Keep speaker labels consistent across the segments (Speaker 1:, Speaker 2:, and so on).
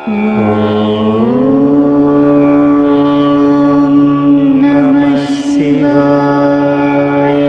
Speaker 1: నమః శివాయ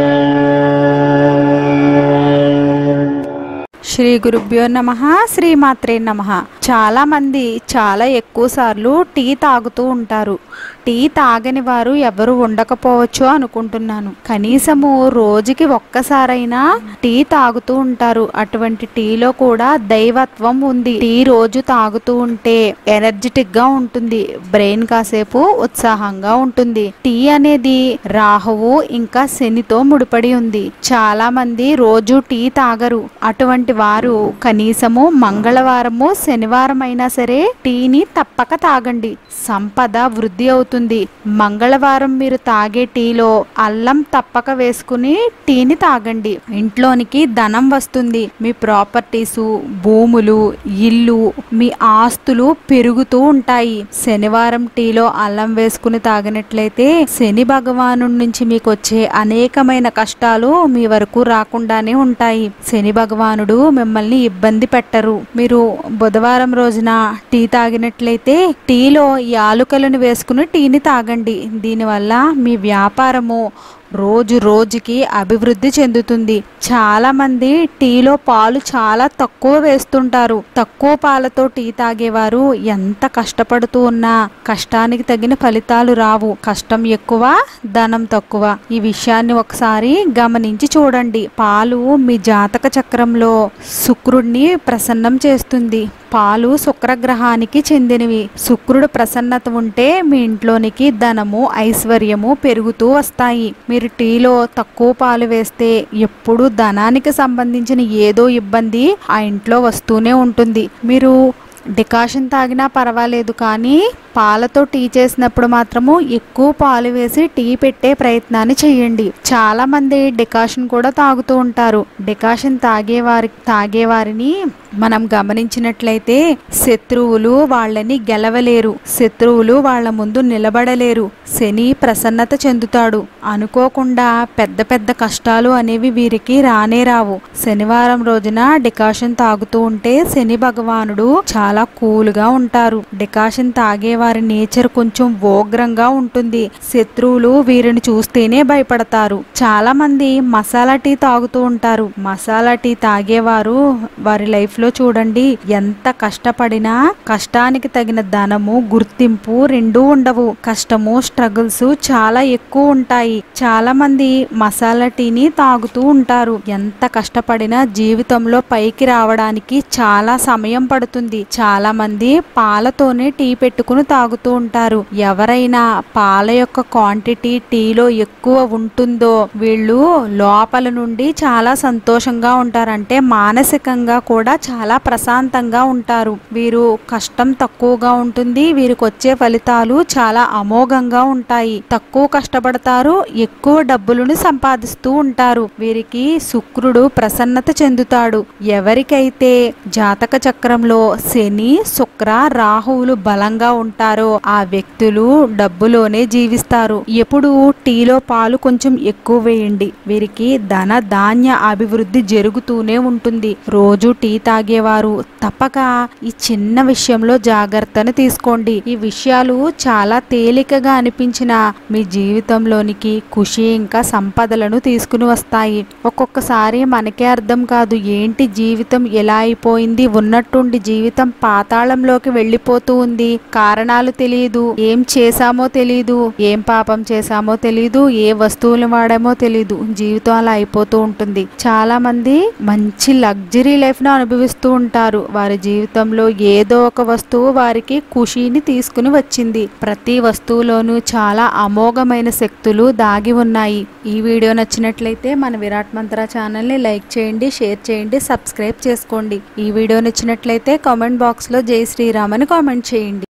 Speaker 2: శ్రీ గురుభ్యో నమ శ్రీమాత్రే నమ చాలా మంది చాలా ఎక్కువ సార్లు టీ తాగుతూ ఉంటారు టీ తాగని వారు ఎవరు ఉండకపోవచ్చు అనుకుంటున్నాను కనీసము రోజుకి ఒక్కసారైనా టీ తాగుతూ ఉంటారు అటువంటి టీలో కూడా దైవత్వం ఉంది టీ రోజు తాగుతూ ఉంటే ఎనర్జెటిక్ గా ఉంటుంది బ్రెయిన్ కాసేపు ఉత్సాహంగా ఉంటుంది టీ అనేది రాహువు ఇంకా శనితో ముడిపడి ఉంది చాలా మంది రోజు టీ తాగరు అటువంటి వారు కనీసము మంగళవారము శనివారం అయినా సరే టీని తప్పక తాగండి సంపద వృద్ధి అవుతుంది మంగళవారం మీరు తాగే టీలో అల్లం తప్పక వేసుకుని టీని తాగండి ఇంట్లోనికి ధనం వస్తుంది మీ ప్రాపర్టీస్ భూములు ఇల్లు మీ ఆస్తులు పెరుగుతూ ఉంటాయి శనివారం టీలో అల్లం వేసుకుని తాగినట్లయితే శని భగవాను నుంచి మీకు వచ్చే అనేకమైన కష్టాలు మీ వరకు రాకుండానే ఉంటాయి శని భగవానుడు మిమ్మల్ని ఇబ్బంది పెట్టరు మీరు బుధవారం రోజున టీ తాగినట్లయితే టీలో యాలుకలను వేసుకుని టీని తాగండి దీనివల్ల మీ వ్యాపారము రోజు రోజుకి అభివృద్ధి చెందుతుంది చాలా మంది టీలో పాలు చాలా తక్కువ వేస్తుంటారు తక్కువ పాలతో టీ తాగేవారు ఎంత కష్టపడుతూ ఉన్నా కష్టానికి తగిన ఫలితాలు రావు కష్టం ఎక్కువ ధనం తక్కువ ఈ విషయాన్ని ఒకసారి గమనించి చూడండి పాలు మీ జాతక చక్రంలో శుక్రుడిని ప్రసన్నం చేస్తుంది పాలు శుక్రగ్రహానికి చెందినవి శుక్రుడు ప్రసన్నత ఉంటే మీ ఇంట్లోనికి ధనము ఐశ్వర్యము పెరుగుతూ వస్తాయి మీరు టీలో తక్కువ పాలు వేస్తే ఎప్పుడు ధనానికి సంబంధించిన ఏదో ఇబ్బంది ఆ ఇంట్లో వస్తూనే ఉంటుంది మీరు డికాషన్ తాగినా పర్వాలేదు కానీ పాలతో టీ చేసినప్పుడు మాత్రము ఎక్కువ పాలు వేసి టీ పెట్టే ప్రయత్నాన్ని చేయండి చాలా మంది డికాషన్ కూడా తాగుతూ ఉంటారు డికాషన్ తాగేవారి తాగేవారిని మనం గమనించినట్లయితే శత్రువులు వాళ్ళని గెలవలేరు శత్రువులు వాళ్ళ ముందు నిలబడలేరు శని ప్రసన్నత చెందుతాడు అనుకోకుండా పెద్ద పెద్ద కష్టాలు అనేవి వీరికి రానే రావు శనివారం రోజున డికాషన్ తాగుతూ ఉంటే శని భగవానుడు చాలా కూల్గా ఉంటారు డికాషన్ తాగే వారి నేచర్ కొంచెం ఓగ్రంగా ఉంటుంది శత్రువులు వీరిని చూస్తేనే భయపడతారు చాలా మంది మసాలా టీ తాగుతూ ఉంటారు మసాలా టీ తాగేవారు వారి లైఫ్ లో చూడండి ఎంత కష్టపడినా కష్టానికి తగిన ధనము గుర్తింపు రెండూ ఉండవు కష్టము స్ట్రగుల్స్ చాలా ఎక్కువ ఉంటాయి చాలా మంది మసాలా టీని తాగుతూ ఉంటారు ఎంత కష్టపడినా జీవితంలో పైకి రావడానికి చాలా సమయం పడుతుంది చాలా మంది పాలతోనే టీ పెట్టుకుని తాగుతూ ఉంటారు ఎవరైనా పాల యొక్క క్వాంటిటీ టీలో ఎక్కువ ఉంటుందో వీళ్ళు లోపల నుండి చాలా సంతోషంగా ఉంటారు అంటే మానసికంగా కూడా చాలా ప్రశాంతంగా ఉంటారు వీరు కష్టం తక్కువగా ఉంటుంది వీరికి వచ్చే ఫలితాలు చాలా అమోఘంగా ఉంటాయి తక్కువ కష్టపడతారు ఎక్కువ డబ్బులను సంపాదిస్తూ ఉంటారు వీరికి శుక్రుడు ప్రసన్నత చెందుతాడు ఎవరికైతే జాతక చక్రంలో శని శుక్ర రాహువులు బలంగా ఉంటారో ఆ వ్యక్తులు డబ్బులోనే జీవిస్తారు ఎప్పుడు టీలో పాలు కొంచెం ఎక్కువ వేయండి వీరికి ధన ధాన్య అభివృద్ధి జరుగుతూనే ఉంటుంది రోజు టీ తాగేవారు తప్పక ఈ చిన్న విషయంలో జాగ్రత్తను తీసుకోండి ఈ విషయాలు చాలా తేలికగా అనిపించిన మీ జీవితంలోనికి ఖుషి ఇంకా సంపదలను తీసుకుని వస్తాయి ఒక్కొక్కసారి మనకే అర్థం కాదు ఏంటి జీవితం ఎలా అయిపోయింది ఉన్నట్టుండి జీవితం పాతాళంలోకి వెళ్ళిపోతూ ఉంది కారణాలు తెలియదు ఏం చేశామో తెలియదు ఏం పాపం చేశామో తెలియదు ఏ వస్తువులు వాడామో తెలియదు జీవితం అలా అయిపోతూ ఉంటుంది చాలా మంది మంచి లగ్జరీ లైఫ్ ను అనుభవిస్తూ ఉంటారు వారి జీవితంలో ఏదో ఒక వస్తువు వారికి ఖుషీని తీసుకుని వచ్చింది ప్రతి వస్తువులోనూ చాలా అమోఘమైన శక్తులు దాగి ఉన్నాయి ఈ వీడియో నచ్చినట్లయితే మన విరాట్ మంత్ర ఛానల్ని లైక్ చేయండి షేర్ చేయండి సబ్స్క్రైబ్ చేసుకోండి ఈ వీడియో నచ్చినట్లయితే కామెంట్ బాక్స్లో జై శ్రీరామ్ అని కామెంట్ చేయండి